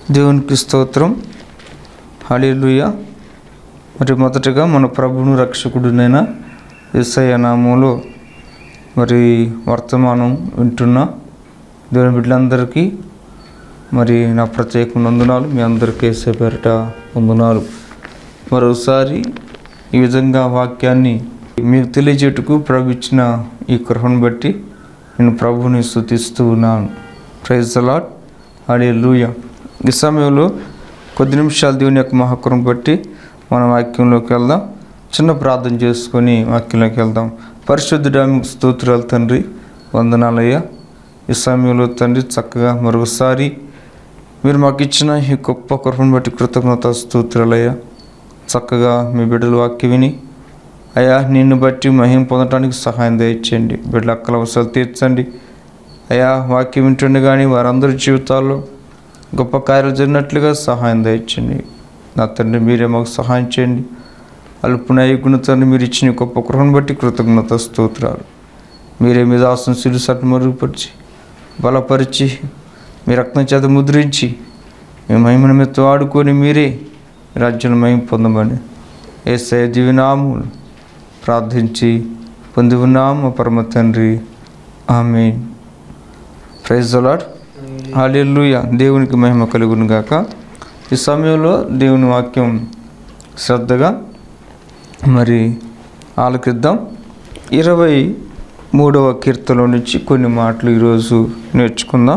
దేవునికి స్తోత్రం హల్లెలూయా మరి మొదటగా మన ప్రభును రక్షకుడునైన యేసయ్య నామంలో మరి వర్తమానం వింటున్న దేవుని బిడ్డలందరికీ మరి నా ప్రత్యేక వందనాలు మీ అందరికీ యేసయ్య పేరట వందనాలు మరోసారి ఈ విధంగా వాక్యాన్ని మీకు తెలియజేటుకు ప్రభు ఇచ్చిన ఈ కృపను బట్టి నేను ప్రభుని స్థుతిస్తూ ఉన్నాను ప్రైజ్ అలాట్ అడే లూయ ఈ సమయంలో కొద్ది నిమిషాలు దేవుని యొక్క మహాకృపను బట్టి మన వాక్యంలోకి వెళ్దాం చిన్న ప్రార్థన చేసుకొని వాక్యంలోకి వెళ్దాం పరిశుద్ధుడా మీకు స్తోత్రాలు తండ్రి వందనాలయ్యా ఈ సమయంలో తండ్రి చక్కగా మరొకసారి మీరు మాకు ఇచ్చిన ఈ గొప్ప కృపను బట్టి కృతజ్ఞత స్తోత్రాలయ్యా చక్కగా మీ బిడ్డల వాక్యం విని అయ్యా నిన్ను బట్టి మహిం పొందడానికి సహాయం దయచేయండి బిడ్డల అక్కల అవసరాలు తీర్చండి అయ్యా వాక్యం వింటుండే కానీ వారందరి జీవితాల్లో గొప్ప కార్యాలు జరిగినట్లుగా సహాయం దయచేయండి నా తండ్రి మీరే మాకు సహాయం చేయండి అల్పునయ్యకుని తండ్రి మీరు ఇచ్చిన ఈ గొప్ప కృపను బట్టి కృతజ్ఞత స్తోత్రాలు మీరే మీద ఆసం సిరుసట్టు మరుగుపరిచి బలపరిచి మీ రక్తం చేత ముద్రించి మీ మహిమను మీతో ఆడుకొని మీరే రాజ్యం మహిమ పొందమని ఏసయ దివినాములు ప్రార్థించి పొంది ఉన్నాము పరమ తండ్రి ఆమె ప్రైజ్ అలాడ్ హాలెల్లుయ దేవునికి మహిమ కలుగును గాక ఈ సమయంలో దేవుని వాక్యం శ్రద్ధగా మరి ఆలకిద్దాం ఇరవై మూడవ కీర్తనలో నుంచి కొన్ని మాటలు ఈరోజు నేర్చుకుందాం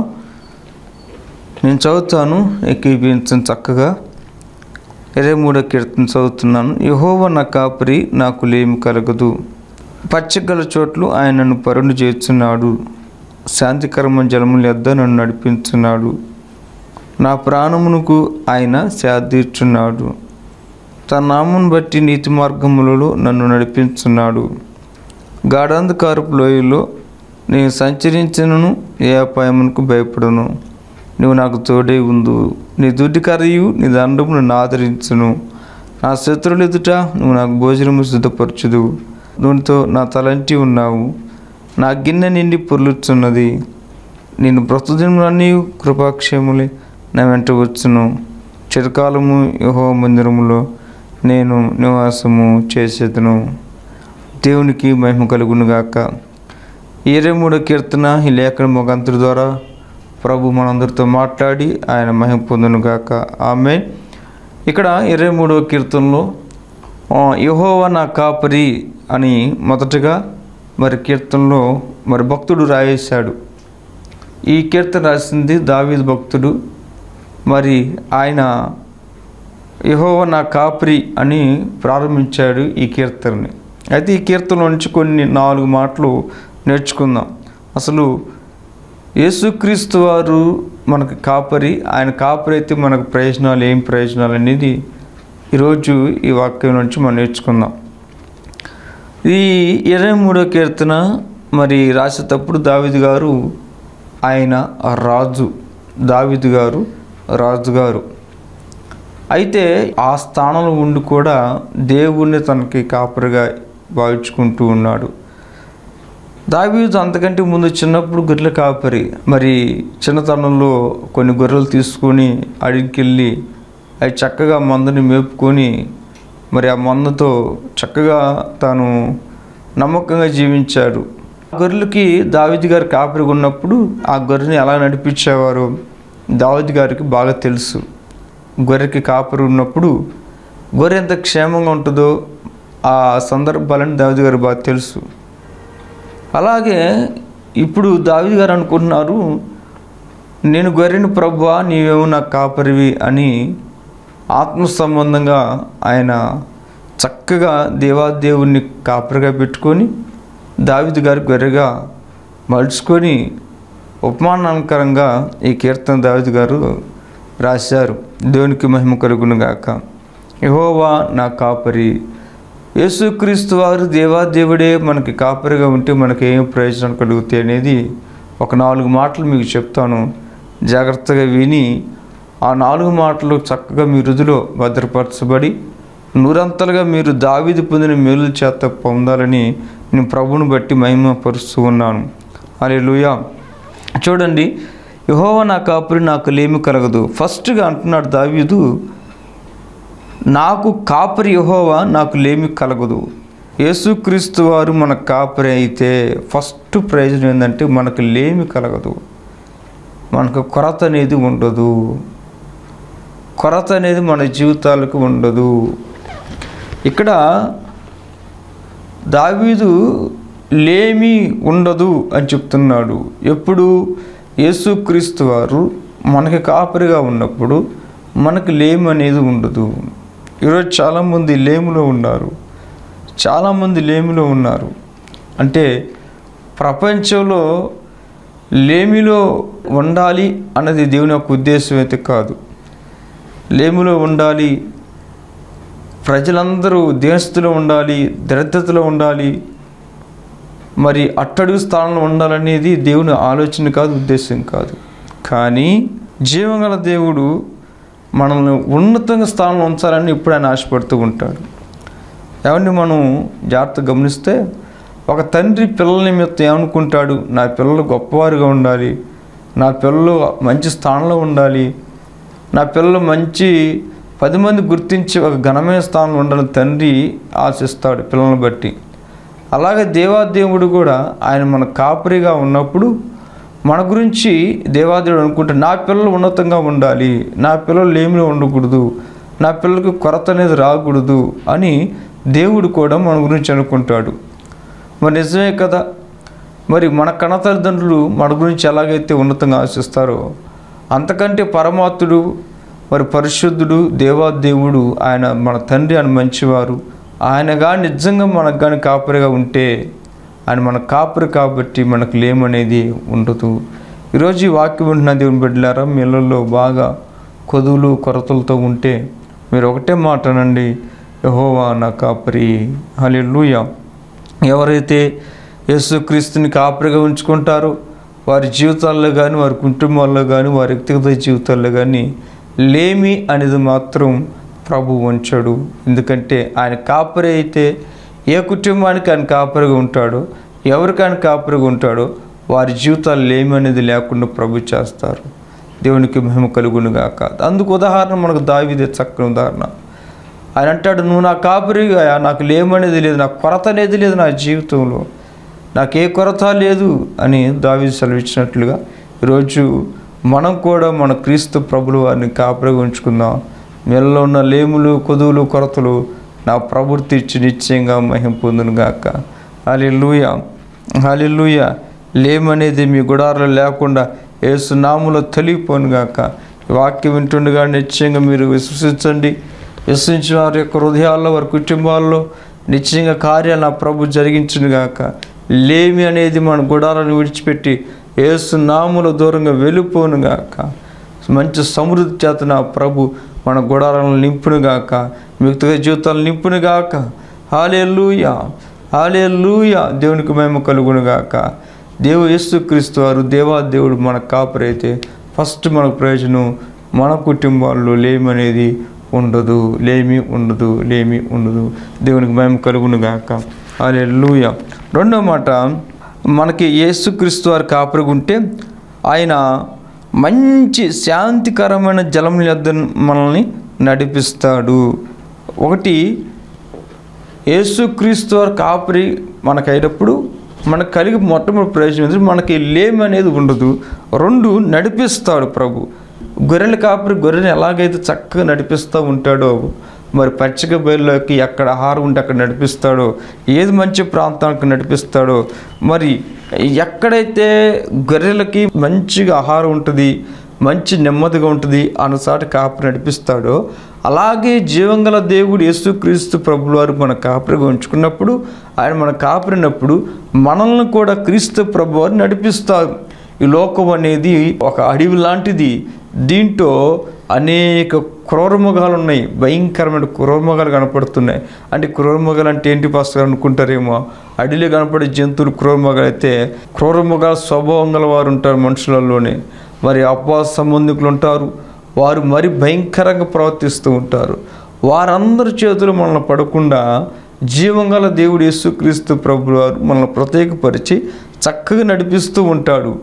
నేను చదువుతాను ఎక్కిపించని చక్కగా ఇరవై మూడో కీర్తన చదువుతున్నాను యహోవ నా కాపరి నాకు లేమి కలగదు పచ్చగల చోట్లు ఆయన నన్ను పరుండు చేస్తున్నాడు శాంతికరమైన జలముల యొద్ద నన్ను నడిపించున్నాడు నా ప్రాణమునకు ఆయన శాదీర్చున్నాడు తన నామును బట్టి నీతి మార్గములలో నన్ను నడిపించున్నాడు గాఢాంధకారపు లోయలో నేను సంచరించినను ఏ అపాయమునకు భయపడను నువ్వు నాకు తోడే ఉందు నీ దుడ్డి కరియు నీ దండము నన్ను ఆదరించును నా శత్రువుల ఎదుట నువ్వు నాకు భోజనము సిద్ధపరచుదు నూనెతో నా తలంటి ఉన్నావు నా గిన్నె నిండి పొర్లుచున్నది నేను ప్రస్తుతములన్నీ కృపాక్షేములే నా వెంట వచ్చును చిరకాలము యహో మందిరములో నేను నివాసము చేసేదను దేవునికి మహిమ కలుగునుగాక ఇరవై మూడో కీర్తన ఈ లేఖన ముఖంతుడి ద్వారా ప్రభు మనందరితో మాట్లాడి ఆయన మహిమ పొందునుగాక ఆమె ఇక్కడ ఇరవై మూడవ కీర్తనలో యహోవా నా కాపరి అని మొదటగా మరి కీర్తనలో మరి భక్తుడు రాయేశాడు ఈ కీర్తన రాసింది దావీద్ భక్తుడు మరి ఆయన యహోవ నా కాపరి అని ప్రారంభించాడు ఈ కీర్తనని అయితే ఈ కీర్తన నుంచి కొన్ని నాలుగు మాటలు నేర్చుకుందాం అసలు యేసుక్రీస్తు వారు మనకు కాపరి ఆయన కాపరి అయితే మనకు ప్రయోజనాలు ఏం ప్రయోజనాలు అనేది ఈరోజు ఈ వాక్యం నుంచి మనం నేర్చుకుందాం ఈ ఇరవై మూడో కీర్తన మరి రాసేటప్పుడు దావిద్ గారు ఆయన రాజు దావిద్ గారు రాజు గారు అయితే ఆ స్థానంలో ఉండి కూడా దేవుణ్ణి తనకి కాపరిగా భావించుకుంటూ ఉన్నాడు దావీదు అంతకంటే ముందు చిన్నప్పుడు గొర్రెల కాపరి మరి చిన్నతనంలో కొన్ని గొర్రెలు తీసుకొని అడిగికెళ్ళి అవి చక్కగా మందుని మేపుకొని మరి ఆ మందుతో చక్కగా తాను నమ్మకంగా జీవించాడు ఆ గొర్రెలకి దావిది గారు కాపరిగా ఉన్నప్పుడు ఆ గొర్రెని ఎలా నడిపించేవారు దావిది గారికి బాగా తెలుసు గొర్రెకి కాపరి ఉన్నప్పుడు గొర్రె ఎంత క్షేమంగా ఉంటుందో ఆ సందర్భాలని దావిది గారు బాగా తెలుసు అలాగే ఇప్పుడు దావిది గారు అనుకుంటున్నారు నేను గొర్రెని ప్రభువా నీవేమో నాకు కాపరివి అని ఆత్మ సంబంధంగా ఆయన చక్కగా దేవాదేవుణ్ణి కాపరిగా పెట్టుకొని దావిది గారి గొర్రెగా మలుచుకొని ఉపమానాకరంగా ఈ కీర్తన దావిది గారు రాశారు దేవునికి మహిమ కలుగును గాక యహోవా నా కాపరి యేసుక్రీస్తు వారు దేవాదేవుడే మనకి కాపరిగా ఉంటే మనకి ఏం ప్రయోజనం కలుగుతాయి అనేది ఒక నాలుగు మాటలు మీకు చెప్తాను జాగ్రత్తగా విని ఆ నాలుగు మాటలు చక్కగా మీ రుదిలో భద్రపరచబడి నూరంతలుగా మీరు దావిది పొందిన మేలు చేత పొందాలని నేను ప్రభువుని బట్టి మహిమ పరుస్తూ ఉన్నాను అరే చూడండి యహోవ నా కాపురి నాకు లేమి కలగదు ఫస్ట్గా అంటున్నాడు దావీదు నాకు కాపరి యహోవా నాకు లేమి కలగదు యేసుక్రీస్తు వారు మన కాపరి అయితే ఫస్ట్ ప్రయోజనం ఏంటంటే మనకు లేమి కలగదు మనకు కొరత అనేది ఉండదు కొరత అనేది మన జీవితాలకు ఉండదు ఇక్కడ దావీదు లేమి ఉండదు అని చెప్తున్నాడు ఎప్పుడు యేసుక్రీస్తు వారు మనకి కాపరిగా ఉన్నప్పుడు మనకు లేమి అనేది ఉండదు ఈరోజు చాలామంది లేమిలో ఉన్నారు చాలామంది లేమిలో ఉన్నారు అంటే ప్రపంచంలో లేమిలో ఉండాలి అన్నది దేవుని యొక్క ఉద్దేశం అయితే కాదు లేమిలో ఉండాలి ప్రజలందరూ దేశస్తులో ఉండాలి దరిద్రతలో ఉండాలి మరి అట్టడుగు స్థానంలో ఉండాలనేది దేవుని ఆలోచన కాదు ఉద్దేశం కాదు కానీ జీవగల దేవుడు మనల్ని ఉన్నతంగా స్థానంలో ఉంచాలని ఇప్పుడు ఆయన ఆశపడుతూ ఉంటాడు ఏమండి మనం జాగ్రత్తగా గమనిస్తే ఒక తండ్రి పిల్లల నిమిత్తం ఏమనుకుంటాడు నా పిల్లలు గొప్పవారుగా ఉండాలి నా పిల్లలు మంచి స్థానంలో ఉండాలి నా పిల్లలు మంచి పది మంది గుర్తించి ఒక ఘనమైన స్థానంలో ఉండాలని తండ్రి ఆశిస్తాడు పిల్లల్ని బట్టి అలాగే దేవాదేవుడు కూడా ఆయన మన కాపరిగా ఉన్నప్పుడు మన గురించి దేవాదేవుడు అనుకుంటే నా పిల్లలు ఉన్నతంగా ఉండాలి నా పిల్లలు లేమిలో ఉండకూడదు నా పిల్లలకు కొరత అనేది రాకూడదు అని దేవుడు కూడా మన గురించి అనుకుంటాడు మరి నిజమే కదా మరి మన కణ తల్లిదండ్రులు మన గురించి ఎలాగైతే ఉన్నతంగా ఆశిస్తారో అంతకంటే పరమాత్ముడు మరి పరిశుద్ధుడు దేవాదేవుడు ఆయన మన తండ్రి ఆయన మంచివారు ఆయన కానీ నిజంగా మనకు కానీ కాపరిగా ఉంటే ఆయన మన కాపరి కాబట్టి మనకు లేమనేది ఉండదు ఈరోజు ఈ వాక్యం వింటున్న దేవుని బిడ్డలారా మీ ఇళ్ళల్లో బాగా కొదువులు కొరతలతో ఉంటే మీరు ఒకటే మాట అనండి యహోవా నా కాపరి హల్లెలూయా ఎవరైతే యేసుక్రీస్తుని కాపరిగా ఉంచుకుంటారో వారి జీవితాల్లో కానీ వారి కుటుంబాల్లో కానీ వారి వ్యక్తిగత జీవితాల్లో కానీ లేమి అనేది మాత్రం ప్రభు ఉంచాడు ఎందుకంటే ఆయన కాపరి అయితే ఏ కుటుంబానికి ఆయన కాపరిగా ఉంటాడో ఎవరికి ఆయన కాపరిగా ఉంటాడో వారి జీవితాలు లేమి అనేది లేకుండా ప్రభు చేస్తారు దేవునికి మహిమ కలుగునుగాక అందుకు ఉదాహరణ మనకు దావిదే చక్కని ఉదాహరణ ఆయన అంటాడు నువ్వు నా కాపరిగా నాకు లేమనేది లేదు నాకు కొరత అనేది లేదు నా జీవితంలో నాకు ఏ కొరత లేదు అని దావి సెలవిచ్చినట్లుగా ఈరోజు మనం కూడా మన క్రీస్తు ప్రభులు వారిని కాపరిగా ఉంచుకుందాం మెల్లో ఉన్న లేములు కొదువులు కొరతలు నా ప్రభు తీర్చి నిశ్చయంగా మహిం పొందునుగాక హాలిల్లుయ హాలిల్లుయ లేమనేది మీ గుడారులో లేకుండా ఏసునాములో తొలిగిపోనుగాక ఈ వాక్యం వింటుండగా నిశ్చయంగా మీరు విశ్వసించండి విశ్వసించిన వారి యొక్క హృదయాల్లో వారి కుటుంబాల్లో నిశ్చయంగా కార్యాలు నా ప్రభు జరిగించునుగాక లేమి అనేది మన గుడాలను విడిచిపెట్టి ఏసు నాముల దూరంగా వెళ్ళిపోనుగాక మంచి సమృద్ధి చేత నా ప్రభు మన గుడారాలను నింపునుగాక వ్యక్తిగత జీవితాలు నింపునుగాక హాలేలుయ హాలేలుయ దేవునికి మేము కలుగునుగాక దేవు యేసుక్రీస్తు వారు దేవాదేవుడు మన కాపరైతే ఫస్ట్ మనకు ప్రయోజనం మన కుటుంబాల్లో లేమి అనేది ఉండదు లేమి ఉండదు లేమి ఉండదు దేవునికి మేము కలుగునుగాక హాలేలుయ రెండో మాట మనకి యేసుక్రీస్తు వారు కాపరిగా ఉంటే ఆయన మంచి శాంతికరమైన జలం యొద్ద మనల్ని నడిపిస్తాడు ఒకటి యేసుక్రీస్తు వారు కాపరి మనకైనప్పుడు మనకు కలిగి మొట్టమొదటి ప్రయోజనం ఏంటంటే మనకి లేమి అనేది ఉండదు రెండు నడిపిస్తాడు ప్రభు గొర్రెల కాపరి గొర్రెని ఎలాగైతే చక్కగా నడిపిస్తూ ఉంటాడో మరి పచ్చిక బయలులోకి ఎక్కడ ఆహారం ఉంటే అక్కడ నడిపిస్తాడో ఏది మంచి ప్రాంతానికి నడిపిస్తాడో మరి ఎక్కడైతే గొర్రెలకి మంచిగా ఆహారం ఉంటుంది మంచి నెమ్మదిగా ఉంటుంది అన్నసాటి కాపరి నడిపిస్తాడో అలాగే జీవంగల దేవుడు యేసుక్రీస్తు ప్రభుల వారు మన కాపరిగా ఉంచుకున్నప్పుడు ఆయన మన కాపరినప్పుడు మనల్ని కూడా క్రీస్తు ప్రభు వారు నడిపిస్తారు ఈ లోకం అనేది ఒక అడవి లాంటిది దీంట్లో అనేక క్రూరమృగాలు ఉన్నాయి భయంకరమైన క్రూరమృగాలు కనపడుతున్నాయి అంటే క్రూరమృగాలు అంటే ఏంటి పాస్టర్ అనుకుంటారేమో అడవిలో కనపడే జంతువులు క్రూరమృగాలు అయితే క్రూరమృగాల స్వభావం గల వారు ఉంటారు మనుషులలోనే మరి అపవాస సంబంధికులు ఉంటారు వారు మరి భయంకరంగా ప్రవర్తిస్తూ ఉంటారు వారందరి చేతులు మనల్ని పడకుండా జీవంగల దేవుడు యేసుక్రీస్తు ప్రభు వారు మనల్ని ప్రత్యేకపరిచి చక్కగా నడిపిస్తూ ఉంటాడు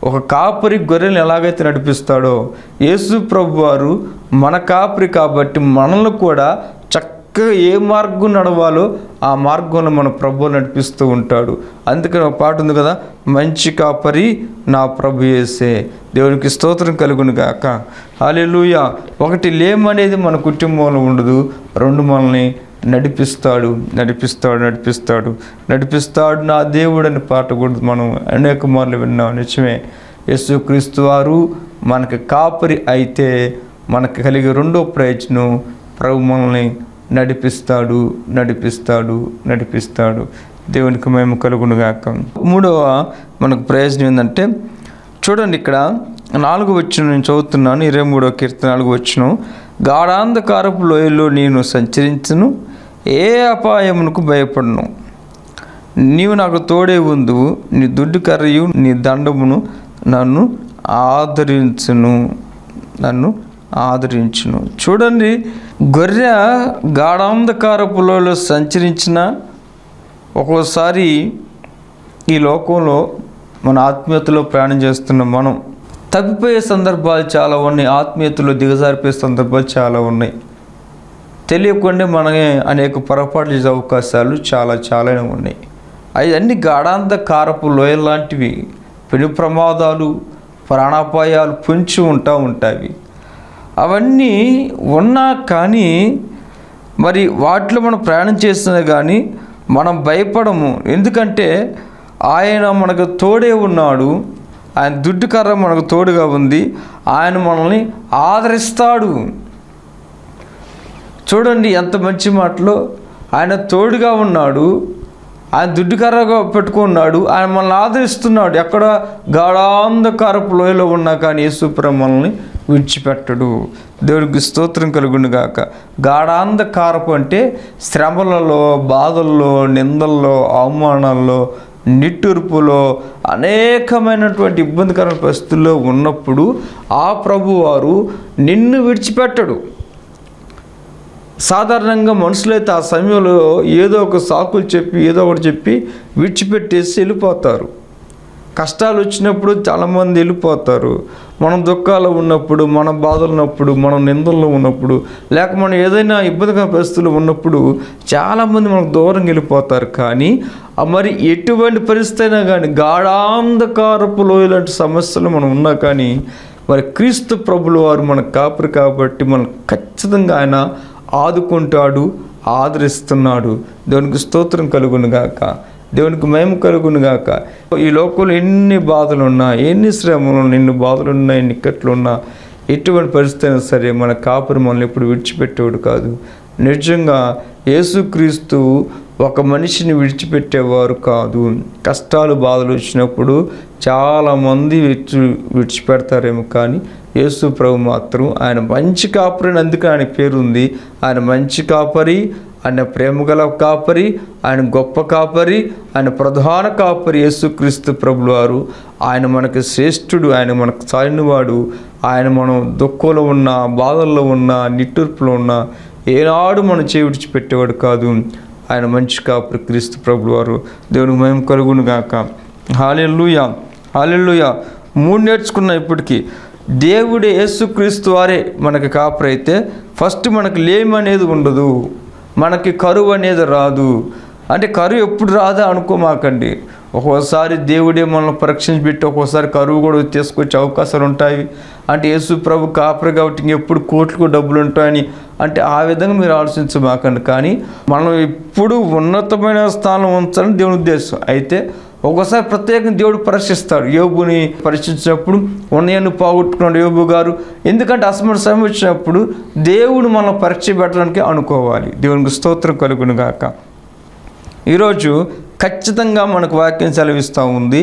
ఒక కాపరి గొర్రెలను ఎలాగైతే నడిపిస్తాడో యేసు ప్రభు వారు మన కాపరి కాబట్టి మనల్ని కూడా చక్కగా ఏ మార్గం నడవాలో ఆ మార్గంలో మన ప్రభు నడిపిస్తూ ఉంటాడు అందుకని ఒక పాట ఉంది కదా మంచి కాపరి నా ప్రభు యేసే దేవునికి స్తోత్రం కలుగును గాక హాలెలూయ ఒకటి లేమనేది మన కుటుంబంలో ఉండదు రెండు మనల్ని నడిపిస్తాడు నడిపిస్తాడు నడిపిస్తాడు నడిపిస్తాడు నా దేవుడు అనే పాట కూడా మనం అనేక మార్లు విన్నాం నిజమే యేసుక్రీస్తు వారు మనకి కాపరి అయితే మనకు కలిగే రెండో ప్రయోజనం ప్రభు మనల్ని నడిపిస్తాడు నడిపిస్తాడు నడిపిస్తాడు దేవునికి మేము కలుగునుగాక మూడవ మనకు ప్రయోజనం ఏంటంటే చూడండి ఇక్కడ నాలుగు వచ్చిన నేను చదువుతున్నాను ఇరవై మూడవ కీర్తన నాలుగు వచ్చిన గాఢాంధకారపు లోయలో నేను సంచరించును ఏ అపాయమునకు భయపడను నీవు నాకు తోడే ఉందు నీ దుడ్డు కర్రయు నీ దండమును నన్ను ఆదరించును నన్ను ఆదరించును చూడండి గొర్రె గాఢాంధకారపు లోయలో సంచరించిన ఒక్కోసారి ఈ లోకంలో మన ఆత్మీయతలో ప్రయాణం చేస్తున్న మనం తప్పిపోయే సందర్భాలు చాలా ఉన్నాయి ఆత్మీయతలో దిగజారిపోయే సందర్భాలు చాలా ఉన్నాయి తెలియకుండా మనమే అనేక పొరపాట్లు చేసే అవకాశాలు చాలా చాలానే ఉన్నాయి అవన్నీ గాఢాంధకారపు లోయ లాంటివి పెను ప్రమాదాలు ప్రాణాపాయాలు పొంచి ఉంటా ఉంటాయి అవన్నీ ఉన్నా కానీ మరి వాటిలో మనం ప్రయాణం చేస్తున్నా కానీ మనం భయపడము ఎందుకంటే ఆయన మనకు తోడే ఉన్నాడు ఆయన దుడ్డు కర్ర మనకు తోడుగా ఉంది ఆయన మనల్ని ఆదరిస్తాడు చూడండి ఎంత మంచి మాటలో ఆయన తోడుగా ఉన్నాడు ఆయన దుడ్డు కర్రగా పెట్టుకున్నాడు ఆయన మనల్ని ఆదరిస్తున్నాడు ఎక్కడ గాఢాంధకారపు లోయలో ఉన్నా కానీ యేసుప్రభు మనల్ని విడిచిపెట్టడు దేవుడికి స్తోత్రం కలుగును గాక గాఢాంధకారపు అంటే శ్రమలలో బాధల్లో నిందల్లో అవమానాల్లో నిట్టూర్పులో అనేకమైనటువంటి ఇబ్బందికరమైన పరిస్థితుల్లో ఉన్నప్పుడు ఆ ప్రభువారు నిన్ను విడిచిపెట్టడు సాధారణంగా మనుషులైతే ఆ సమయంలో ఏదో ఒక సాకులు చెప్పి ఏదో ఒకటి చెప్పి విడిచిపెట్టేసి వెళ్ళిపోతారు కష్టాలు వచ్చినప్పుడు చాలామంది వెళ్ళిపోతారు మనం దుఃఖాలు ఉన్నప్పుడు మన బాధలు ఉన్నప్పుడు మనం నిందల్లో ఉన్నప్పుడు లేక మనం ఏదైనా ఇబ్బందికర పరిస్థితులు ఉన్నప్పుడు చాలామంది మనకు దూరంగా వెళ్ళిపోతారు కానీ ఆ మరి ఎటువంటి పరిస్థితి అయినా కానీ గాఢాంధకారపు లోయలాంటి సమస్యలు మనం ఉన్నా కానీ మరి క్రీస్తు ప్రభులు వారు మన కాపురు కాబట్టి మనం ఖచ్చితంగా ఆయన ఆదుకుంటాడు ఆదరిస్తున్నాడు దేవునికి స్తోత్రం కలుగును గాక దేవునికి మేము కలుగును గాక ఈ లోకంలో ఎన్ని బాధలు ఉన్నా ఎన్ని శ్రమలు ఉన్నా, ఎన్ని బాధలు ఉన్నా ఎన్ని ఇక్కట్లు ఉన్నా ఎటువంటి పరిస్థితి అయినా సరే మన కాపురు మనల్ని ఎప్పుడు విడిచిపెట్టేవాడు కాదు నిజంగా యేసుక్రీస్తు ఒక మనిషిని విడిచిపెట్టేవారు కాదు కష్టాలు బాధలు వచ్చినప్పుడు చాలామంది విడిచి విడిచిపెడతారేమో కానీ యేసు ప్రభు మాత్రం ఆయన మంచి కాపరి అని అందుకే ఆయన పేరు ఉంది ఆయన మంచి కాపరి ఆయన ప్రేమగల కాపరి ఆయన గొప్ప కాపరి ఆయన ప్రధాన కాపరి యేసుక్రీస్తు ప్రభులు వారు ఆయన మనకి శ్రేష్ఠుడు ఆయన మనకు సాయినవాడు ఆయన మనం దుఃఖంలో ఉన్న బాధల్లో ఉన్న నిట్టూర్పులో ఉన్న ఏనాడు మనం చేయి విడిచిపెట్టేవాడు కాదు ఆయన మంచి కాపరి క్రీస్తు ప్రభులు వారు దేవునికి మేము కలుగును గాక హాలెల్లుయ హాలెల్లుయ మూడు నేర్చుకున్నాం ఇప్పటికీ దేవుడే యేసుక్రీస్తు వారే మనకి కాపరి అయితే ఫస్ట్ మనకి లేమి అనేది ఉండదు మనకి కరువు అనేది రాదు అంటే కరువు ఎప్పుడు రాదా అనుకోమాకండి ఒక్కోసారి దేవుడే మనల్ని పరీక్షించి పెట్టి ఒక్కోసారి కరువు కూడా తీసుకొచ్చే అవకాశాలు ఉంటాయి అంటే యేసు ప్రభు కాపరి కాబట్టి ఇంకెప్పుడు కోట్లకు డబ్బులు ఉంటాయని అంటే ఆ విధంగా మీరు ఆలోచించమాకండి కానీ మనం ఎప్పుడు ఉన్నతమైన స్థానం ఉంచాలని దేవుని ఉద్దేశం అయితే ఒక్కోసారి ప్రత్యేకంగా దేవుడు పరీక్షిస్తాడు యోబుని పరీక్షించినప్పుడు ఉన్నయన్ని పోగొట్టుకున్నాడు యోబు గారు ఎందుకంటే అసమర సమయం వచ్చినప్పుడు దేవుడు మనం పరీక్ష పెట్టడానికి అనుకోవాలి దేవునికి స్తోత్రం కలుగును గాక ఈరోజు ఖచ్చితంగా మనకు వాక్యం సెలవిస్తూ ఉంది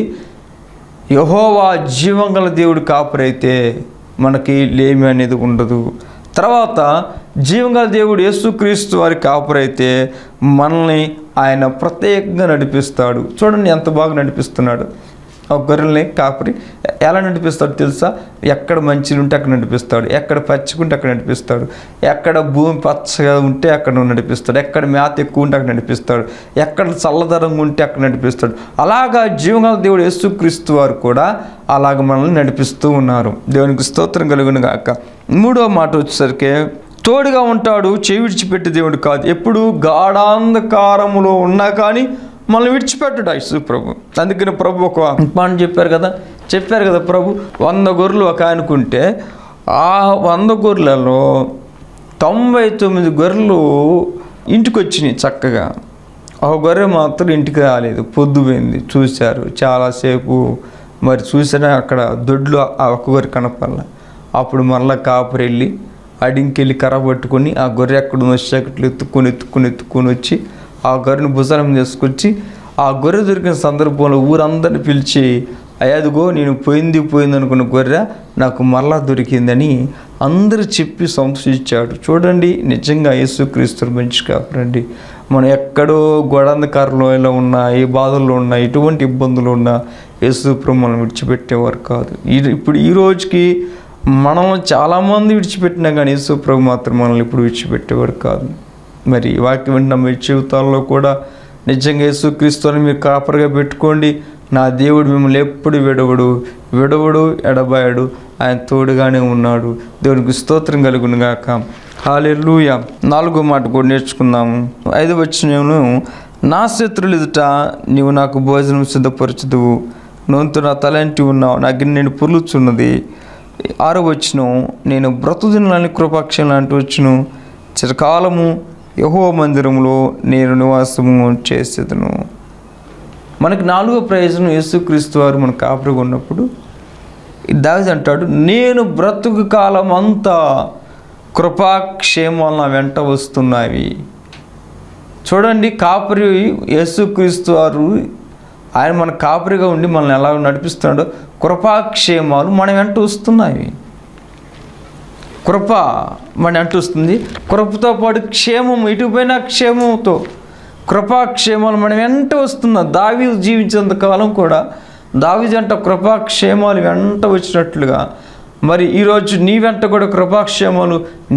యహోవా జీవంగల దేవుడు కాపురైతే మనకి లేమి అనేది ఉండదు తర్వాత జీవంగల దేవుడు యేసుక్రీస్తు వారి కాపురైతే మనల్ని ఆయన ప్రత్యేకంగా నడిపిస్తాడు చూడండి ఎంత బాగా నడిపిస్తున్నాడు ఆ గొర్రెల్ని కాపరి ఎలా నడిపిస్తాడు తెలుసా ఎక్కడ మంచిగా ఉంటే అక్కడ నడిపిస్తాడు ఎక్కడ పచ్చిగుంటే అక్కడ నడిపిస్తాడు ఎక్కడ భూమి పచ్చగా ఉంటే అక్కడ నడిపిస్తాడు ఎక్కడ మేత ఎక్కువ ఉంటే అక్కడ నడిపిస్తాడు ఎక్కడ చల్లదరంగా ఉంటే అక్కడ నడిపిస్తాడు అలాగా జీవగల దేవుడు యేసుక్రీస్తు వారు కూడా అలాగ మనల్ని నడిపిస్తూ ఉన్నారు దేవునికి స్తోత్రం కలుగును గాక మూడో మాట వచ్చేసరికి తోడుగా ఉంటాడు చేయి విడిచిపెట్టే దేవుడు కాదు ఎప్పుడు గాఢాంధకారములో ఉన్నా కానీ మనల్ని విడిచిపెట్టడు యేసు ప్రభు అందుకని ప్రభు ఒక మాట చెప్పారు కదా చెప్పారు కదా ప్రభు వంద గొర్రెలు ఒక ఆయనకుంటే ఆ వంద గొర్రెలలో తొంభై తొమ్మిది గొర్రెలు ఇంటికి వచ్చినాయి చక్కగా ఒక గొర్రె మాత్రం ఇంటికి రాలేదు పొద్దుపోయింది చూశారు చాలాసేపు మరి చూసినా అక్కడ దొడ్లు ఆ ఒక్క గొర్రె కనపడాల అప్పుడు మరలా కాపురు వెళ్ళి అడింకెళ్ళి కర్ర పట్టుకొని ఆ గొర్రె ఎక్కడ వచ్చేటట్లు ఎత్తుకొని ఎత్తుకొని ఎత్తుకొని వచ్చి ఆ గొర్రెని భుజనం తీసుకొచ్చి ఆ గొర్రె దొరికిన సందర్భంలో ఊరందరిని పిలిచి అయ్యాదిగో నేను పోయింది పోయింది అనుకున్న గొర్రె నాకు మరలా దొరికిందని అందరూ చెప్పి సంతోషించాడు చూడండి నిజంగా యేసుక్రీస్తుని మంచి కాపరండి మనం ఎక్కడో గొడంధకారంలో ఉన్నా ఏ బాధల్లో ఉన్నా ఎటువంటి ఇబ్బందులు ఉన్నా యేసుప్రభు మనం విడిచిపెట్టేవారు కాదు ఈ ఇప్పుడు ఈ రోజుకి మనం చాలామంది విడిచిపెట్టినా కానీ యేసుప్రభు మాత్రం మనల్ని ఇప్పుడు విడిచిపెట్టేవారు కాదు మరి వాక్యం వింటున్న మీ జీవితాల్లో కూడా నిజంగా యేసుక్రీస్తుని మీరు కాపరిగా పెట్టుకోండి నా దేవుడు మిమ్మల్ని ఎప్పుడు విడవడు విడవడు ఎడబాయడు ఆయన తోడుగానే ఉన్నాడు దేవునికి స్తోత్రం కలుగును గాక హాలెలూయ నాలుగో మాట కూడా నేర్చుకుందాము ఐదు వచ్చిన నా శత్రులు ఎదుట నీవు నాకు భోజనం సిద్ధపరచుదువు నొంతు నా తలంటి ఉన్నావు నా గిన్నె నేను పుర్లుచున్నది ఆరో వచ్చును నేను బ్రతుదినాలని కృపాక్షం లాంటి వచ్చును చిరకాలము యహో మందిరంలో నేను నివాసము చేసేదను మనకి నాలుగో ప్రయోజనం యేసుక్రీస్తు వారు మన కాపురిగా ఉన్నప్పుడు దావిది అంటాడు నేను బ్రతుకు కాలం అంతా కృపాక్షేమాలు నా వెంట వస్తున్నాయి చూడండి కాపురి యేసుక్రీస్తు వారు ఆయన మన కాపురిగా ఉండి మనల్ని ఎలా నడిపిస్తున్నాడో కృపాక్షేమాలు మన వెంట వస్తున్నాయి కృప మన అంటూ వస్తుంది కృపతో పాటు క్షేమం ఇటుపోయిన క్షేమంతో కృపాక్షేమాలు మనం వెంట వస్తున్న దావి జీవించేంత కాలం కూడా దావి జంట కృపాక్షేమాలు వెంట వచ్చినట్లుగా మరి ఈరోజు నీ వెంట కూడా కృపాక్షేమాలు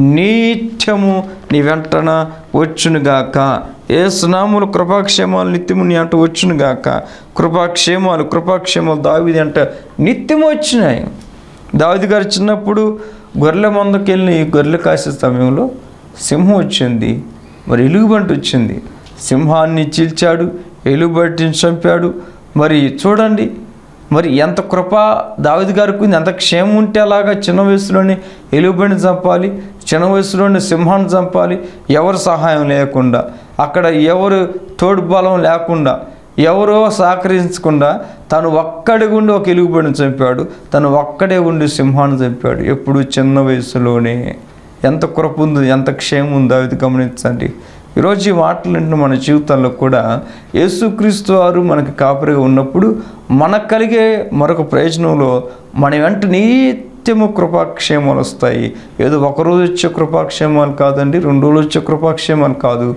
నిత్యము నీ వెంటన వచ్చునుగాక ఏ సునాములు కృపాక్షేమాలు నిత్యము నీ అంట వచ్చునుగాక కృపాక్షేమాలు కృపాక్షేమాలు దావిది అంట నిత్యము వచ్చినాయి దావిది గారు చిన్నప్పుడు గొర్రెల మందకి వెళ్ళి గొర్రెలు కాసే సమయంలో సింహం వచ్చింది మరి ఎలుగుబంటి వచ్చింది సింహాన్ని చీల్చాడు ఎలుగుబంటిని చంపాడు మరి చూడండి మరి ఎంత కృప దావిది గారికి ఉంది ఎంత క్షేమం ఉంటే అలాగా చిన్న వయసులోనే ఎలుగుబండిని చంపాలి చిన్న వయసులోనే సింహాన్ని చంపాలి ఎవరు సహాయం లేకుండా అక్కడ ఎవరు తోడు బలం లేకుండా ఎవరో సహకరించకుండా తను ఒక్కడే ఉండి ఒక ఎలుగుబడిని చంపాడు తను ఒక్కడే ఉండి సింహాన్ని చంపాడు ఎప్పుడు చిన్న వయసులోనే ఎంత కృప ఉంది ఎంత క్షేమం ఉందో అది గమనించండి ఈరోజు ఈ మాటలు మన జీవితాల్లో కూడా యేసుక్రీస్తు వారు మనకి కాపరిగా ఉన్నప్పుడు మనకు కలిగే మరొక ప్రయోజనంలో మన వెంట నిత్యము కృపాక్షేమాలు వస్తాయి ఏదో ఒకరోజు వచ్చే కృపాక్షేమాలు కాదండి రెండు రోజులు వచ్చే కృపాక్షేమాలు కాదు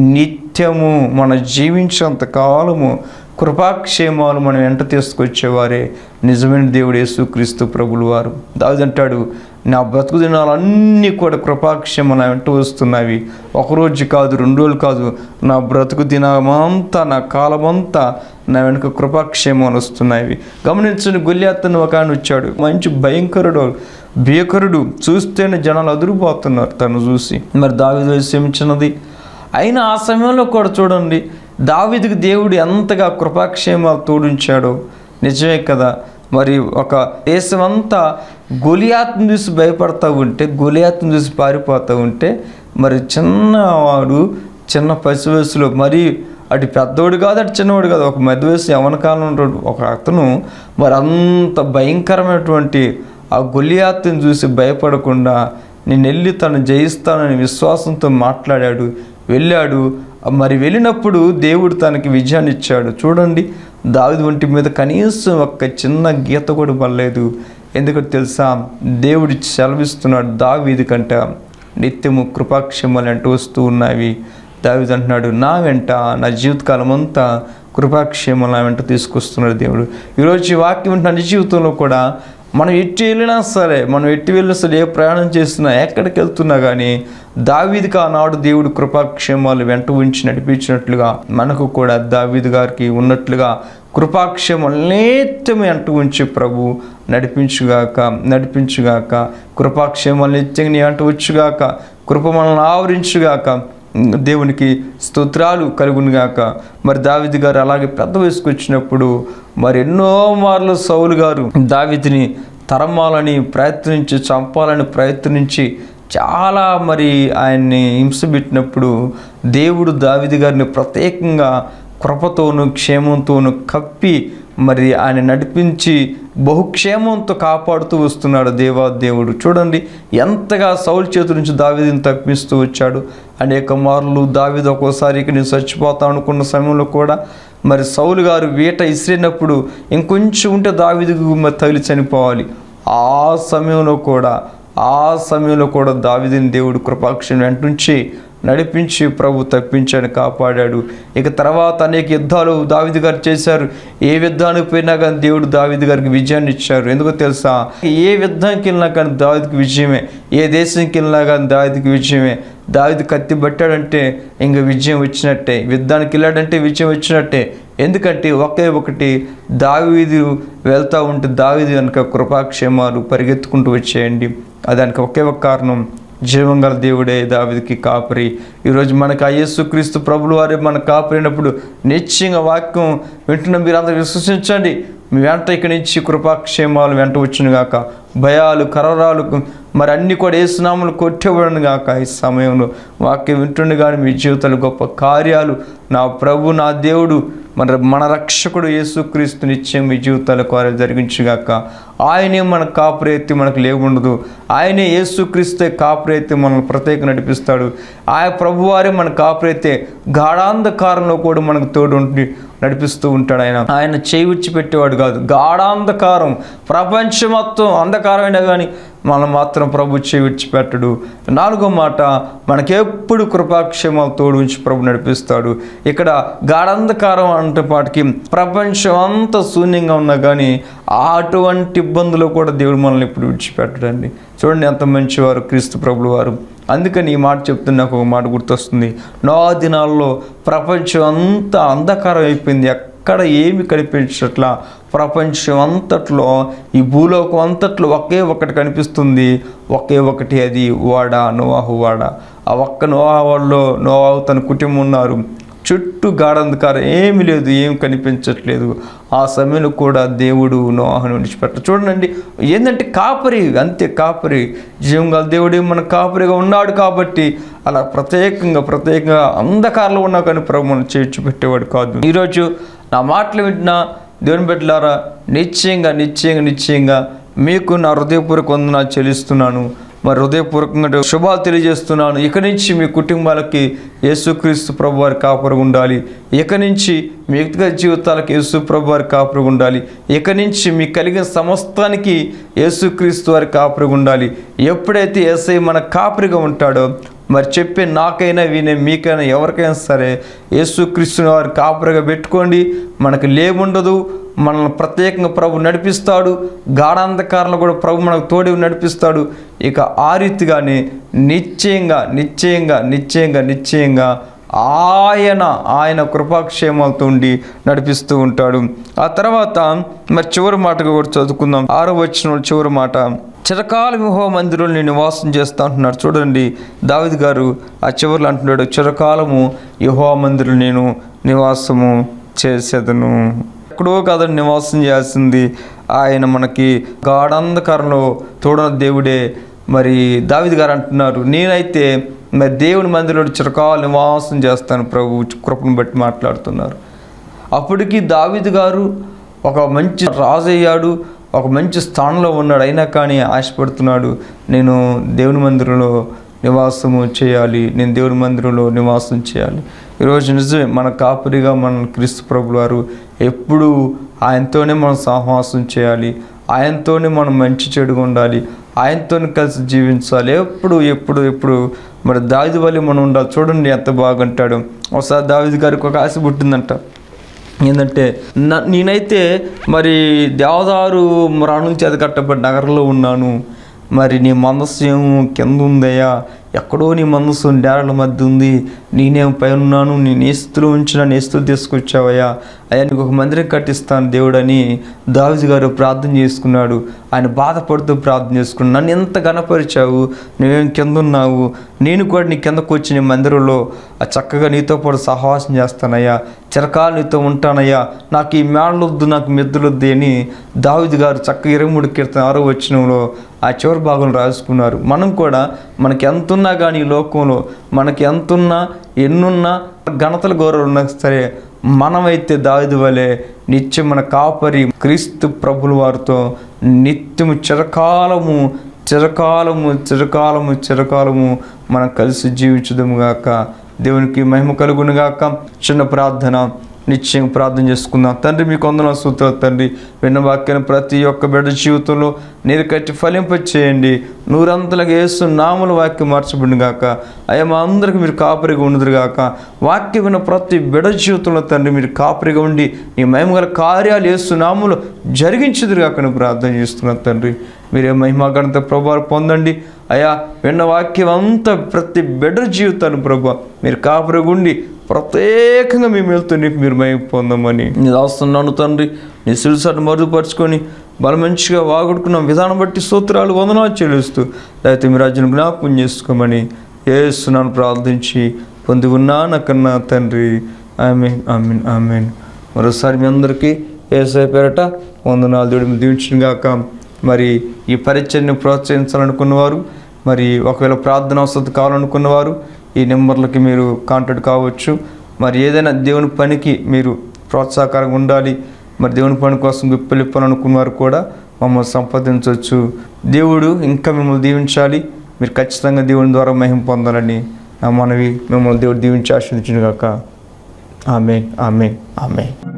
నిత్యము మన జీవించేంత కాలము కృపాక్షేమాలు మనం వెంట తీసుకొచ్చేవారే నిజమైన దేవుడు యేసుక్రీస్తు ప్రభులు వారు దావిదంటాడు నా బ్రతుకు దినాలన్నీ కూడా కృపాక్షేమ నా వెంట వస్తున్నవి ఒకరోజు కాదు రెండు రోజులు కాదు నా బ్రతుకు దినమంతా నా కాలమంతా నా వెనుక కృపాక్షేమాలు వస్తున్నాయి గమనించండి గొల్యాత్తను ఒక ఆయన వచ్చాడు మంచి భయంకరుడు భీకరుడు చూస్తేనే జనాలు అదురుపోతున్నారు తను చూసి మరి దావిది విషమించినది అయినా ఆ సమయంలో కూడా చూడండి దావిదికి దేవుడు ఎంతగా కృపాక్షేమాలు తోడించాడో నిజమే కదా మరి ఒక దేశమంతా గొలియాత్ను చూసి భయపడతా ఉంటే గొలియాత్ను చూసి పారిపోతూ ఉంటే మరి చిన్నవాడు చిన్న పసి వయసులో మరి అటు పెద్దోడు కాదు అటు చిన్నవాడు కాదు ఒక మధ్య వయసు యవన కాలం ఉంటాడు ఒక అతను మరి అంత భయంకరమైనటువంటి ఆ గొలియాత్తుని చూసి భయపడకుండా నేను వెళ్ళి తను జయిస్తానని విశ్వాసంతో మాట్లాడాడు వెళ్ళాడు మరి వెళ్ళినప్పుడు దేవుడు తనకి విజయాన్ని ఇచ్చాడు చూడండి దావిది ఒంటి మీద కనీసం ఒక్క చిన్న గీత కూడా పడలేదు ఎందుకంటే తెలుసా దేవుడు సెలవిస్తున్నాడు దావీది కంట నిత్యము కృపాక్షేమాలు అంటూ వస్తూ ఉన్నవి దావిది అంటున్నాడు నా వెంట నా జీవితకాలం అంతా కృపాక్షేమం నా వెంట తీసుకొస్తున్నాడు దేవుడు ఈరోజు ఈ వాక్యం ఉంటున్న నిజ జీవితంలో కూడా మనం ఎట్టి వెళ్ళినా సరే మనం ఎట్టి వెళ్ళినా సరే ఏ ప్రయాణం చేసినా ఎక్కడికి వెళ్తున్నా కానీ దావీదికి ఆనాడు దేవుడు కృపాక్షేమాలు వెంట ఉంచి నడిపించినట్లుగా మనకు కూడా దావీదు గారికి ఉన్నట్లుగా కృపాక్షేమాలు నిత్యం వెంట ఉంచి ప్రభు నడిపించుగాక నడిపించుగాక కృపాక్షేమాలు నిత్యం నీ వెంట వచ్చుగాక కృప మనల్ని ఆవరించుగాక దేవునికి స్తోత్రాలు కలుగునుగాక మరి దావిది గారు అలాగే పెద్ద వయసుకు వచ్చినప్పుడు మరి ఎన్నో మార్లు సౌలు గారు దావిదిని తరమాలని ప్రయత్నించి చంపాలని ప్రయత్నించి చాలా మరి ఆయన్ని హింసపెట్టినప్పుడు దేవుడు దావిది గారిని ప్రత్యేకంగా కృపతోను క్షేమంతోను కప్పి మరి ఆయన నడిపించి బహుక్షేమంతో కాపాడుతూ వస్తున్నాడు దేవా దేవుడు చూడండి ఎంతగా సౌలు చేతి నుంచి దావిదిని తప్పిస్తూ వచ్చాడు అనేక మార్లు దావిది ఒక్కోసారి ఇక నేను చచ్చిపోతాను అనుకున్న సమయంలో కూడా మరి సౌలు గారు వీట ఇసిరినప్పుడు ఇంకొంచెం ఉంటే దావిదికి మరి తగిలి చనిపోవాలి ఆ సమయంలో కూడా ఆ సమయంలో కూడా దావిదిని దేవుడు కృపాక్షణ వెంటుంచి నడిపించి ప్రభు తప్పించాడు కాపాడాడు ఇక తర్వాత అనేక యుద్ధాలు దావిది గారు చేశారు ఏ యుద్ధానికి పోయినా కానీ దేవుడు దావిది గారికి విజయాన్ని ఇచ్చారు ఎందుకో తెలుసా ఏ యుద్ధానికి వెళ్ళినా కానీ దావిదికి విజయమే ఏ దేశానికి వెళ్ళినా కానీ దావిదికి విజయమే దావిది కత్తి పట్టాడంటే ఇంకా విజయం వచ్చినట్టే యుద్ధానికి వెళ్ళాడంటే విజయం వచ్చినట్టే ఎందుకంటే ఒకే ఒకటి దావీదు వెళ్తూ ఉంటే దావీదు కనుక కృపాక్షేమాలు పరిగెత్తుకుంటూ వచ్చేయండి దానికి ఒకే ఒక కారణం జీవం గల దేవుడే దావిదికి కాపరి ఈరోజు మనకు ఆ యేసుక్రీస్తు ప్రభులు వారే మన కాపరినప్పుడు నిశ్చయంగా వాక్యం వింటున్న మీరు అందరూ విశ్వసించండి మీ వెంట ఇక్కడి నుంచి కృపాక్షేమాలు వెంట వచ్చును గాక భయాలు కరవరాలు మరి అన్ని కూడా ఏసునాములు కొట్టేవాడను గాక ఈ సమయంలో వాక్యం వింటుండే కానీ మీ జీవితాలు గొప్ప కార్యాలు నా ప్రభు నా దేవుడు మన మన రక్షకుడు యేసుక్రీస్తు నిత్యం మీ జీవితాల కార్యాలు జరిగించుగాక ఆయనే మన కాపురేత్తి మనకు లేవుండదు ఆయనే యేసుక్రీస్తే కాపురేత్తి మనల్ని ప్రత్యేక నడిపిస్తాడు ఆయన ప్రభువారే మన కాపురైతే గాఢాంధకారంలో కూడా మనకు తోడు ఉండి నడిపిస్తూ ఉంటాడు ఆయన ఆయన చేయి విడిచిపెట్టేవాడు కాదు గాఢాంధకారం ప్రపంచం మొత్తం అంధకారమైనా కానీ మనం మాత్రం ప్రభు చేయి విడిచిపెట్టడు నాలుగో మాట మనకెప్పుడు కృపాక్షేమాలు తోడు ఉంచి ప్రభు నడిపిస్తాడు ఇక్కడ గాఢంధకారం అంటే పాటికి ప్రపంచం అంతా శూన్యంగా ఉన్నా కానీ అటువంటి ఇబ్బందులు కూడా దేవుడు మనల్ని ఇప్పుడు విడిచిపెట్టడండి చూడండి ఎంత మంచివారు క్రీస్తు ప్రభులు వారు అందుకని ఈ మాట చెప్తున్న నాకు ఒక మాట గుర్తొస్తుంది నో దినాల్లో ప్రపంచం అంతా అంధకారం అయిపోయింది ఎక్కడ ఏమి కనిపించట్లా ప్రపంచం అంతట్లో ఈ భూలోకం అంతట్లో ఒకే ఒకటి కనిపిస్తుంది ఒకే ఒకటి అది వాడ నోవాహు వాడ ఆ ఒక్క నోవాహులో నోవాహు తన కుటుంబం ఉన్నారు చుట్టూ గాఢంధకారం ఏమీ లేదు ఏం కనిపించట్లేదు ఆ సమయంలో కూడా దేవుడు నోవాహుని విడిచిపెట్ట చూడండి ఏంటంటే కాపరి అంతే కాపరి జీవంగా దేవుడు మన కాపరిగా ఉన్నాడు కాబట్టి అలా ప్రత్యేకంగా ప్రత్యేకంగా అంధకారంలో ఉన్నా కానీ ప్రభు మనం చేర్చి పెట్టేవాడు కాదు ఈరోజు నా మాటలు వింటున్నా దేవుని బిడ్డలారా నిశ్చయంగా నిశ్చయంగా నిశ్చయంగా మీకు నా హృదయపూర్వక వందనాలు చెల్లిస్తున్నాను మరి హృదయపూర్వకంగా శుభాలు తెలియజేస్తున్నాను ఇక నుంచి మీ కుటుంబాలకి యేసుక్రీస్తు ప్రభు వారి కాపురు ఉండాలి ఇక నుంచి మీ వ్యక్తిగత జీవితాలకు యేసు ప్రభు వారి కాపురు ఉండాలి ఇక నుంచి మీకు కలిగిన సమస్తానికి యేసుక్రీస్తు వారి కాపురు ఉండాలి ఎప్పుడైతే ఏసై మన కాపురిగా ఉంటాడో మరి చెప్పే నాకైనా వినే మీకైనా ఎవరికైనా సరే యేసుక్రీస్తుని వారి కాపురగా పెట్టుకోండి మనకు లేముండదు మనల్ని ప్రత్యేకంగా ప్రభు నడిపిస్తాడు గాఢాంధకారంలో కూడా ప్రభు మనకు తోడి నడిపిస్తాడు ఇక ఆ రీతిగానే నిశ్చయంగా నిశ్చయంగా నిశ్చయంగా నిశ్చయంగా ఆయన ఆయన కృపాక్షేమాలతో ఉండి నడిపిస్తూ ఉంటాడు ఆ తర్వాత మరి చివరి మాటగా కూడా చదువుకుందాం ఆరో వచ్చిన చివరి మాట చిరకాల విహో మందిరంలో నేను నివాసం చేస్తా అంటున్నాడు చూడండి దావిద్ గారు ఆ చివరిలో అంటున్నాడు చిరకాలము యహో మందిరం నేను నివాసము చేసేదను ఎక్కడో కాదని నివాసం చేయాల్సింది ఆయన మనకి గాఢంధకారంలో తోడన దేవుడే మరి దావిద్ గారు అంటున్నారు నేనైతే మరి దేవుని మందిరంలో చిరకాల నివాసం చేస్తాను ప్రభు కృపను బట్టి మాట్లాడుతున్నారు అప్పటికి దావిద్ గారు ఒక మంచి రాజు అయ్యాడు ఒక మంచి స్థానంలో ఉన్నాడు అయినా కానీ ఆశపడుతున్నాడు నేను దేవుని మందిరంలో నివాసము చేయాలి నేను దేవుని మందిరంలో నివాసం చేయాలి ఈరోజు నిజమే మన కాపురిగా మన క్రీస్తు ప్రభులు వారు ఎప్పుడు ఆయనతోనే మనం సహవాసం చేయాలి ఆయనతోనే మనం మంచి చెడుగా ఉండాలి ఆయనతోనే కలిసి జీవించాలి ఎప్పుడు ఎప్పుడు ఎప్పుడు మరి దావిది వల్ల మనం ఉండాలి చూడండి ఎంత బాగుంటాడు ఒకసారి దావిది గారికి ఒక ఆశ పుట్టిందంట ఏంటంటే నా- నేనైతే మరి దేవదారు మరణం చేత కట్టబడి నగరంలో ఉన్నాను మరి నీ మనస్సు ఏమో కింద ఉందయ్యా ఎక్కడో నీ మనస్సు నేరల మధ్య ఉంది నేనేం పై ఉన్నాను నీ నేస్తులు ఉంచిన నేస్తులు తీసుకొచ్చావయ్యా అయ్యా నీకు ఒక మందిరం కట్టిస్తాను దేవుడని దావిజు గారు ప్రార్థన చేసుకున్నాడు ఆయన బాధపడుతూ ప్రార్థన చేసుకున్నాడు నన్ను ఎంత గణపరిచావు నువ్వేం కింద ఉన్నావు నేను కూడా నీ కిందకు వచ్చి నీ మందిరంలో ఆ చక్కగా నీతో పాటు సహవాసం చేస్తానయ్యా చిరకాలు నీతో ఉంటానయ్యా నాకు ఈ మేళ్ళొద్దు నాకు మెద్దులొద్దు అని దావిది గారు చక్కగా ఇరవై మూడు కీర్తన ఆరో వచ్చినంలో ఆ చివరి భాగం రాసుకున్నారు మనం కూడా మనకి ఎంత ఉన్నా కానీ ఈ లోకంలో మనకి ఎంత ఉన్నా ఎన్నున్నా ఘనతల గౌరవం ఉన్నా సరే మనమైతే దావిది వలె నిత్యం మన కాపరి క్రీస్తు ప్రభుల వారితో నిత్యము చిరకాలము చిరకాలము చిరకాలము చిరకాలము మనం కలిసి జీవించదము గాక దేవునికి మహిమ కలుగును గాక చిన్న ప్రార్థన నిత్యం ప్రార్థన చేసుకుందాం తండ్రి మీకు వందన సూత్రాలు తండ్రి విన్న వాక్యాన్ని ప్రతి ఒక్క బిడ్డ జీవితంలో నీరు కట్టి ఫలింప చేయండి నూరంతలకు వేస్తూ నాముల వాక్యం మార్చబడిన గాక అయ్యా మా అందరికి మీరు కాపరిగా ఉండదురు గాక వాక్యం విన్న ప్రతి బిడ్డ జీవితంలో తండ్రి మీరు కాపరిగా ఉండి ఈ మహిమగల కార్యాలు వేస్తూ నాములు జరిగించదురు గాక నేను ప్రార్థన చేస్తున్నాను తండ్రి మీరే మహిమ గణత ప్రభావం పొందండి అయ్యా విన్న వాక్యం అంతా ప్రతి బిడ్డ జీవితాన్ని ప్రభా మీరు కాపరిగా ఉండి ప్రత్యేకంగా మేము వెళ్తుంది మీరు మహిమ పొందమని నేను రాస్తున్నాను తండ్రి నీ సిరుసాన్ని మరుగుపరుచుకొని బలం మంచిగా వాగుడుకున్న విధానం బట్టి సూత్రాలు వందనాలు చెల్లిస్తూ అయితే మీ రాజ్యం జ్ఞాపకం చేసుకోమని ఏస్తున్నాను ప్రార్థించి పొంది ఉన్నానకన్నా తండ్రి ఆమెన్ ఆమెన్ ఆమెన్ మరోసారి మీ అందరికీ ఏసై పేరట వందనాలు దేవుడు దీవించిన గాక మరి ఈ పరిచయని ప్రోత్సహించాలనుకున్నవారు మరి ఒకవేళ ప్రార్థన వసతి కావాలనుకున్నవారు ఈ నెంబర్లకి మీరు కాంటాక్ట్ కావచ్చు మరి ఏదైనా దేవుని పనికి మీరు ప్రోత్సాహకరంగా ఉండాలి మరి దేవుని పని కోసం విప్పలిప్పాలనుకున్నవారు కూడా మమ్మల్ని సంపాదించవచ్చు దేవుడు ఇంకా మిమ్మల్ని దీవించాలి మీరు ఖచ్చితంగా దేవుని ద్వారా మహిమ పొందాలని నా మనవి మిమ్మల్ని దేవుడు దీవించి ఆశ్రయించిన గాక ఆమె ఆమె ఆమె